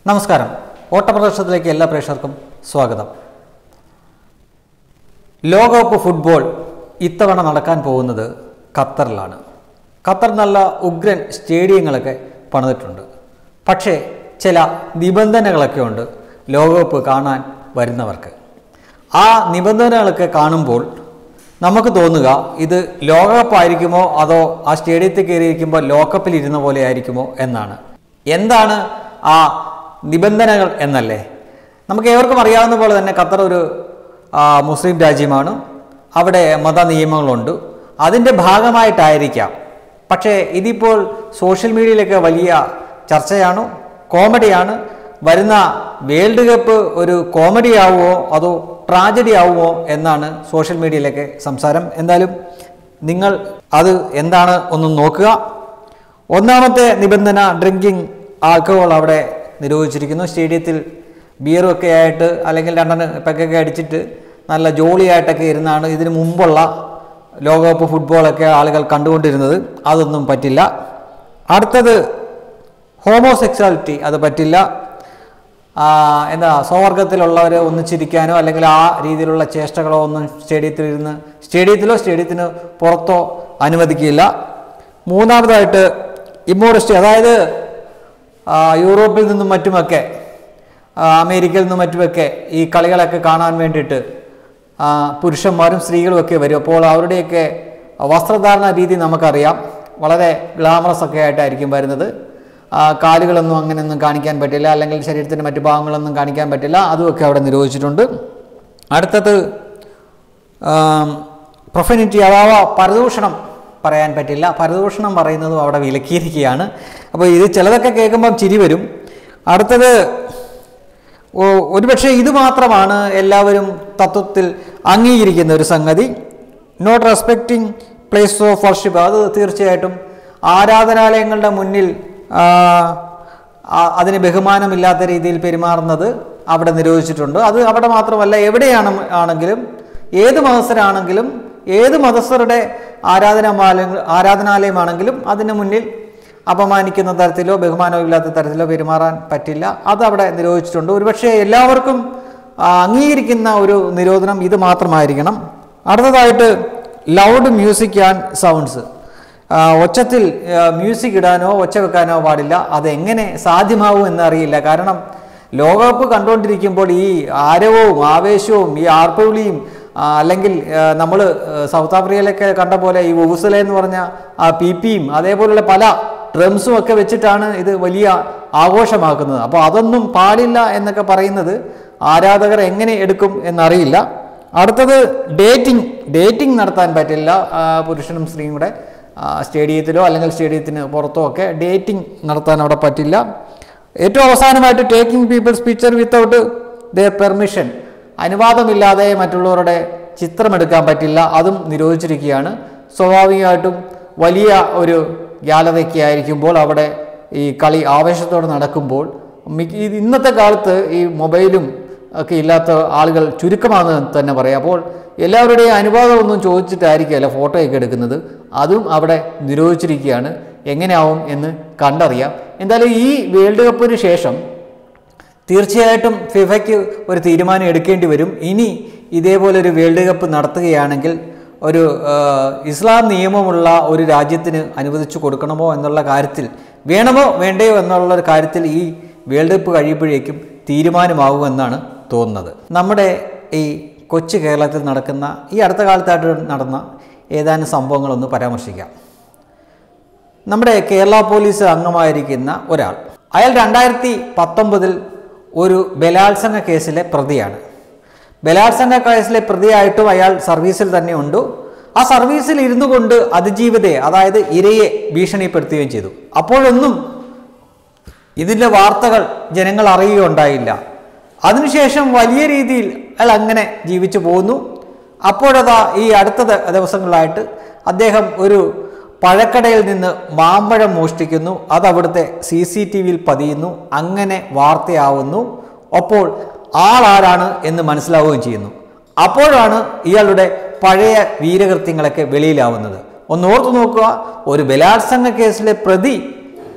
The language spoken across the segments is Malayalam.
നമസ്കാരം ഓട്ടപ്രദർശനത്തിലേക്ക് എല്ലാ പ്രേക്ഷകർക്കും സ്വാഗതം ലോകകപ്പ് ഫുട്ബോൾ ഇത്തവണ നടക്കാൻ പോകുന്നത് ഖത്തറിലാണ് ഖത്തർ നല്ല ഉഗ്രൻ സ്റ്റേഡിയങ്ങളൊക്കെ പണിതിട്ടുണ്ട് പക്ഷേ ചില നിബന്ധനകളൊക്കെ ഉണ്ട് ലോകകപ്പ് കാണാൻ വരുന്നവർക്ക് ആ നിബന്ധനകളൊക്കെ കാണുമ്പോൾ നമുക്ക് തോന്നുക ഇത് ലോകകപ്പായിരിക്കുമോ അതോ ആ സ്റ്റേഡിയത്തിൽ കയറിയിരിക്കുമ്പോൾ ലോകകപ്പിൽ ഇരുന്ന പോലെ ആയിരിക്കുമോ എന്നാണ് എന്താണ് ആ നിബന്ധനകൾ എന്നല്ലേ നമുക്ക് ഏവർക്കും അറിയാവുന്ന പോലെ തന്നെ ഖത്തർ ഒരു ആ, മുസ്ലിം രാജ്യമാണ് അവിടെ മത നിയമങ്ങളുണ്ട് അതിൻ്റെ ഭാഗമായിട്ടായിരിക്കാം പക്ഷേ ഇതിപ്പോൾ സോഷ്യൽ മീഡിയയിലൊക്കെ വലിയ ചർച്ചയാണ് കോമഡിയാണ് വരുന്ന വേൾഡ് കപ്പ് ഒരു കോമഡി ആവുമോ അതോ ട്രാജഡി ആവുമോ എന്നാണ് സോഷ്യൽ മീഡിയയിലൊക്കെ സംസാരം എന്തായാലും നിങ്ങൾ അത് എന്താണ് ഒന്ന് നോക്കുക ഒന്നാമത്തെ നിബന്ധന ഡ്രിങ്കിങ് ആൽക്കഹോൾ അവിടെ നിരോധിച്ചിരിക്കുന്നു സ്റ്റേഡിയത്തിൽ ബിയറും ഒക്കെ ആയിട്ട് അല്ലെങ്കിൽ രണ്ടെണ്ണം പെക്കൊക്കെ അടിച്ചിട്ട് നല്ല ജോളിയായിട്ടൊക്കെ ഇരുന്നാണ് ഇതിനു മുമ്പുള്ള ലോകകപ്പ് ഫുട്ബോളൊക്കെ ആളുകൾ കണ്ടുകൊണ്ടിരുന്നത് അതൊന്നും പറ്റില്ല അടുത്തത് ഹോമോസെക്സ്വാലിറ്റി അത് പറ്റില്ല ആ, എന്താ സ്വവർഗത്തിലുള്ളവർ ഒന്നിച്ചിരിക്കാനോ അല്ലെങ്കിൽ ആ രീതിയിലുള്ള ചേഷ്ടകളോ ഒന്നും സ്റ്റേഡിയത്തിൽ ഇരുന്ന് സ്റ്റേഡിയത്തിലോ സ്റ്റേഡിയത്തിന് പുറത്തോ അനുവദിക്കില്ല മൂന്നാമതായിട്ട് ഇമ്മോഡസ്റ്റി അതായത് ആ, യൂറോപ്പിൽ നിന്നും മറ്റുമൊക്കെ ആ, അമേരിക്കയിൽ നിന്നും മറ്റുമൊക്കെ ഈ കളികളൊക്കെ കാണാൻ വേണ്ടിയിട്ട് ആ, പുരുഷന്മാരും സ്ത്രീകളും ഒക്കെ വരും അപ്പോൾ അവരുടെയൊക്കെ വസ്ത്രധാരണ രീതി നമുക്കറിയാം വളരെ ഗ്ലാമറസ് ഒക്കെ ആയിട്ടായിരിക്കും വരുന്നത് ആ, കാലുകളൊന്നും അങ്ങനെയൊന്നും കാണിക്കാൻ പറ്റില്ല അല്ലെങ്കിൽ ശരീരത്തിൻ്റെ മറ്റു ഭാഗങ്ങളൊന്നും കാണിക്കാൻ പറ്റില്ല അതുമൊക്കെ അവിടെ നിരോധിച്ചിട്ടുണ്ട് അടുത്തത് പ്രൊഫനിറ്റി അഥവാ പരദൂഷണം പറയാൻ പറ്റില്ല പരദൂഷണം പറയുന്നതും അവിടെ വിലക്കിയിരിക്കുകയാണ് അപ്പോൾ ഇത് ചിലതൊക്കെ കേൾക്കുമ്പം ചിരി വരും അടുത്തത് ഓ- ഒരുപക്ഷെ ഇത് മാത്രമാണ് എല്ലാവരും തത്വത്തിൽ അംഗീകരിക്കുന്ന ഒരു സംഗതി not respecting place of worship അത് തീർച്ചയായിട്ടും ആരാധനാലയങ്ങളുടെ മുന്നിൽ ആ, ആ- അതിന് ബഹുമാനമില്ലാത്ത രീതിയിൽ പെരുമാറുന്നത് അവിടെ നിരോധിച്ചിട്ടുണ്ട് അത് അവിടെ മാത്രമല്ല എവിടെയാണ് ആണെങ്കിലും ഏത് മതസ്ഥരാണെങ്കിലും ഏത് മതസ്ഥരുടെ ആരാധനാലയ ആരാധനാലയമാണെങ്കിലും അതിന് മുന്നിൽ അപമാനിക്കുന്ന തരത്തിലോ ബഹുമാനമോ ഇല്ലാത്ത തരത്തിലോ പെരുമാറാൻ പറ്റില്ല അത് അവിടെ നിരോധിച്ചിട്ടുണ്ട് ഒരുപക്ഷെ എല്ലാവർക്കും ആ, അംഗീകരിക്കുന്ന ഒരു നിരോധനം ഇത് മാത്രമായിരിക്കണം അടുത്തതായിട്ട് ലൗഡ് മ്യൂസിക് ആൻഡ് സൗണ്ട്സ് ഒച്ചത്തിൽ ആ, മ്യൂസിക് ഇടാനോ ഒച്ച വെക്കാനോ പാടില്ല അതെങ്ങനെ സാധ്യമാവും എന്നറിയില്ല കാരണം ലോകകപ്പ് കണ്ടുകൊണ്ടിരിക്കുമ്പോൾ ഈ ആരവവും ആവേശവും ഈ ആർപ്പുവിളിയും ആ, അല്ലെങ്കിൽ നമ്മൾ സൗത്ത് ആഫ്രിക്കയിലൊക്കെ കണ്ട പോലെ ഈ വുവുസല എന്ന് പറഞ്ഞ ആ പി പിയും അതേപോലുള്ള പല ഡ്രംസും ഒക്കെ വെച്ചിട്ടാണ് ഇത് വലിയ ആഘോഷമാക്കുന്നത് അപ്പോൾ അതൊന്നും പാടില്ല എന്നൊക്കെ പറയുന്നത് ആരാധകർ എങ്ങനെ എടുക്കും എന്നറിയില്ല അടുത്തത് ഡേറ്റിംഗ് ഡേറ്റിംഗ് നടത്താൻ പറ്റില്ല ആ, പുരുഷനും സ്ത്രീയും കൂടെ ആ, സ്റ്റേഡിയത്തിലോ അല്ലെങ്കിൽ സ്റ്റേഡിയത്തിന് പുറത്തോ ഒക്കെ ഡേറ്റിംഗ് നടത്താൻ അവിടെ പറ്റില്ല ഏറ്റവും അവസാനമായിട്ട് taking people's picture without their permission അനുവാദമില്ലാതെ മറ്റുള്ളവരുടെ ചിത്രമെടുക്കാൻ പറ്റില്ല അതും നിരോധിച്ചിരിക്കുകയാണ് സ്വാഭാവികമായിട്ടും വലിയ ഒരു ഗ്യാലറിയൊക്കെ ആയിരിക്കുമ്പോൾ അവിടെ ഈ കളി ആവേശത്തോടെ നടക്കുമ്പോൾ മിക്ക- ഈ ഇന്നത്തെ കാലത്ത് ഈ മൊബൈലും ഒക്കെ ഇല്ലാത്ത ആളുകൾ ചുരുക്കമാണെന്ന് തന്നെ പറയാം അപ്പോൾ എല്ലാവരുടെയും അനുവാദമൊന്നും ചോദിച്ചിട്ടായിരിക്കുകയല്ല ഫോട്ടോയൊക്കെ എടുക്കുന്നത് അതും അവിടെ നിരോധിച്ചിരിക്കുകയാണ് എങ്ങനെയാവും എന്ന് കണ്ടറിയാം എന്തായാലും ഈ വേൾഡ് കപ്പിന് ശേഷം തീർച്ചയായിട്ടും ഫിഫയ്ക്ക് ഒരു തീരുമാനം എടുക്കേണ്ടി വരും ഇനി ഇതേപോലെ ഒരു വേൾഡ് കപ്പ് നടത്തുകയാണെങ്കിൽ ഒരു ആ, ഇസ്ലാം നിയമമുള്ള ഒരു രാജ്യത്തിന് അനുവദിച്ചു കൊടുക്കണമോ എന്നുള്ള കാര്യത്തിൽ വേണമോ വേണ്ടയോ എന്നുള്ള ഒരു കാര്യത്തിൽ ഈ വേൾഡ് കപ്പ് കഴിയുമ്പോഴേക്കും തീരുമാനമാകുമെന്നാണ് തോന്നുന്നത് നമ്മുടെ ഈ കൊച്ചു കേരളത്തിൽ നടക്കുന്ന ഈ അടുത്ത കാലത്തായിട്ട് നടന്ന ഏതാനും സംഭവങ്ങളൊന്ന് പരാമർശിക്കാം നമ്മുടെ കേരള പോലീസ് അംഗമായിരിക്കുന്ന ഒരാൾ അയാൾ രണ്ടായിരത്തി പത്തൊമ്പതിൽ ഒരു ബലാത്സംഗ കേസിലെ പ്രതിയാണ് ബലാത്സംഗ കേസിലെ പ്രതിയായിട്ടും അയാൾ സർവീസിൽ തന്നെ ഉണ്ട് ആ സർവീസിൽ ഇരുന്നു കൊണ്ട് അതിജീവിതയെ അതായത് ഇരയെ ഭീഷണിപ്പെടുത്തുകയും ചെയ്തു അപ്പോഴൊന്നും ഇതിൻ്റെ വാർത്തകൾ ജനങ്ങൾ അറിയുകയുണ്ടായില്ല അതിനുശേഷം വലിയ രീതിയിൽ അയാൾ അങ്ങനെ ജീവിച്ചു പോകുന്നു അപ്പോഴതാ ഈ അടുത്ത ദ- ദിവസങ്ങളായിട്ട് അദ്ദേഹം ഒരു പഴക്കടയിൽ നിന്ന് മാമ്പഴം മോഷ്ടിക്കുന്നു അത് അവിടുത്തെ സി സി ടി വിയിൽ പതിയുന്നു അങ്ങനെ വാർത്തയാവുന്നു അപ്പോൾ ആളാരാണ് എന്ന് മനസ്സിലാവുകയും ചെയ്യുന്നു അപ്പോഴാണ് ഇയാളുടെ പഴയ വീരകൃത്യങ്ങളൊക്കെ വെളിയിലാവുന്നത് ഒന്ന് ഓർത്തു നോക്കുക ഒരു ബലാത്സംഗ കേസിലെ പ്രതി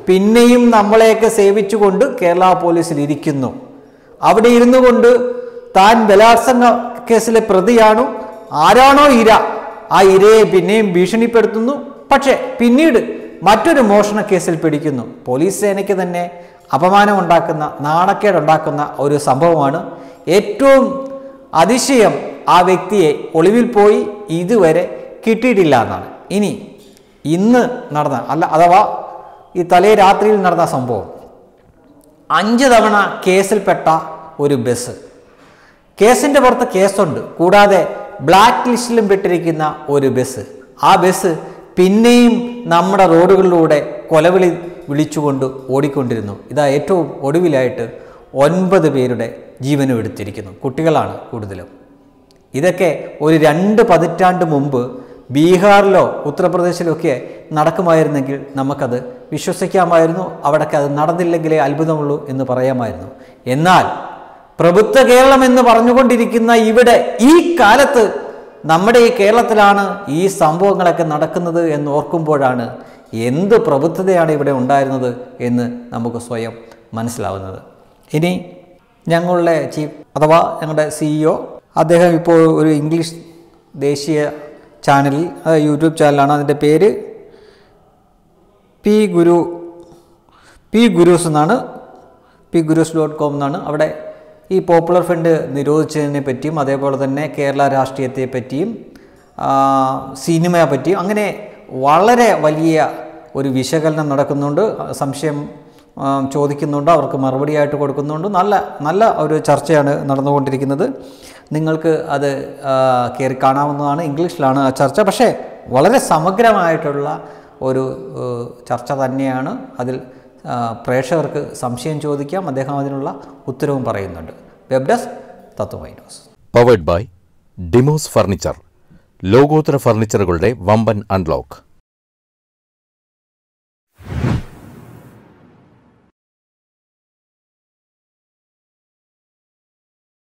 പിന്നെയും നമ്മളെയൊക്കെ സേവിച്ചുകൊണ്ട് കേരള പോലീസിൽ ഇരിക്കുന്നു അവിടെ ഇരുന്നു കൊണ്ട് താൻ ബലാത്സംഗ കേസിലെ പ്രതിയാണോ ആരാണോ ഇര ആ ഇരയെ പിന്നെയും ഭീഷണിപ്പെടുത്തുന്നു പക്ഷേ പിന്നീട് മറ്റൊരു മോഷണ കേസിൽ പിടിക്കുന്നു പോലീസ് സേനയ്ക്ക് തന്നെ അപമാനമുണ്ടാക്കുന്ന നാണക്കേടുണ്ടാക്കുന്ന ഒരു സംഭവമാണ് ഏറ്റവും അതിശയം ആ വ്യക്തിയെ ഒളിവിൽ പോയി ഇതുവരെ കിട്ടിയിട്ടില്ല എന്നാണ് ഇനി ഇന്ന് നടന്ന അല്ല അഥവാ ഈ തലേ രാത്രിയിൽ നടന്ന സംഭവം അഞ്ച് തവണ കേസിൽപ്പെട്ട ഒരു ബസ് കേസിൻ്റെ പുറത്ത് കേസുണ്ട് കൂടാതെ ബ്ലാക്ക് ലിസ്റ്റിലും പെട്ടിരിക്കുന്ന ഒരു ബസ് ആ ബസ് പിന്നെയും നമ്മുടെ റോഡുകളിലൂടെ കൊലവിളി വിളിച്ചുകൊണ്ട് ഓടിക്കൊണ്ടിരുന്നു ഇതാ ഏറ്റവും ഒടുവിലായിട്ട് ഒൻപത് പേരുടെ ജീവനും എടുത്തിരിക്കുന്നു കുട്ടികളാണ് കൂടുതലും ഇതൊക്കെ ഒരു രണ്ട് പതിറ്റാണ്ട് മുമ്പ് ബീഹാറിലോ ഉത്തർപ്രദേശിലോ ഒക്കെ നടക്കുമായിരുന്നെങ്കിൽ നമുക്കത് വിശ്വസിക്കാമായിരുന്നു അവിടൊക്കെ അത് നടന്നില്ലെങ്കിലേ അത്ഭുതമുള്ളൂ എന്ന് പറയാമായിരുന്നു എന്നാൽ പ്രബുദ്ധ കേരളം എന്ന് പറഞ്ഞുകൊണ്ടിരിക്കുന്ന ഇവിടെ ഈ കാലത്ത് നമ്മുടെ ഈ കേരളത്തിലാണ് ഈ സംഭവങ്ങളൊക്കെ നടക്കുന്നത് എന്ന് ഓർക്കുമ്പോഴാണ് എന്ത് പ്രബുദ്ധതയാണ് ഇവിടെ ഉണ്ടായിരുന്നത് എന്ന് നമുക്ക് സ്വയം മനസ്സിലാവുന്നത് ഇനി ഞങ്ങളുടെ ചീഫ് അഥവാ ഞങ്ങളുടെ സിഇഒ അദ്ദേഹം ഇപ്പോൾ ഒരു ഇംഗ്ലീഷ് ദേശീയ ചാനലിൽ അത് യൂട്യൂബ് ചാനലാണ് അതിൻ്റെ പേര് പി ഗുരു പി ഗുരൂസ് എന്നാണ് പി ഗുരൂസ് ഡോട്ട് കോം എന്നാണ് അവിടെ ഈ പോപ്പുലർ ഫണ്ട് നിരോധിച്ചതിനെ പറ്റിയും അതേപോലെ തന്നെ കേരള രാഷ്ട്രീയത്തെ പറ്റിയും ആ, സിനിമയെ പറ്റിയും അങ്ങനെ വളരെ വലിയ ഒരു വിശകലനം നടക്കുന്നുണ്ട് സംശയം ആ, ചോദിക്കുന്നുണ്ട് അവർക്ക് മറുപടിയായിട്ട് കൊടുക്കുന്നുണ്ട് നല്ല നല്ല ഒരു ചർച്ചയാണ് നടന്നുകൊണ്ടിരിക്കുന്നത് നിങ്ങൾക്ക് അത് ആ, കയറി കാണാവുന്നതാണ് ഇംഗ്ലീഷിലാണ് ആ ചർച്ച പക്ഷേ വളരെ സമഗ്രമായിട്ടുള്ള ഒരു ഏഹ്, ചർച്ച തന്നെയാണ് അതിൽ ആ, പ്രേക്ഷകർക്ക് സംശയം ചോദിക്കാം അദ്ദേഹം അതിനുള്ള ഉത്തരവും പറയുന്നുണ്ട് web desk Tatwamayi news powered by Demos furniture ലോകോത്തര ഫർണിച്ചറുകളുടെ വമ്പൻ അൺലോക്ക്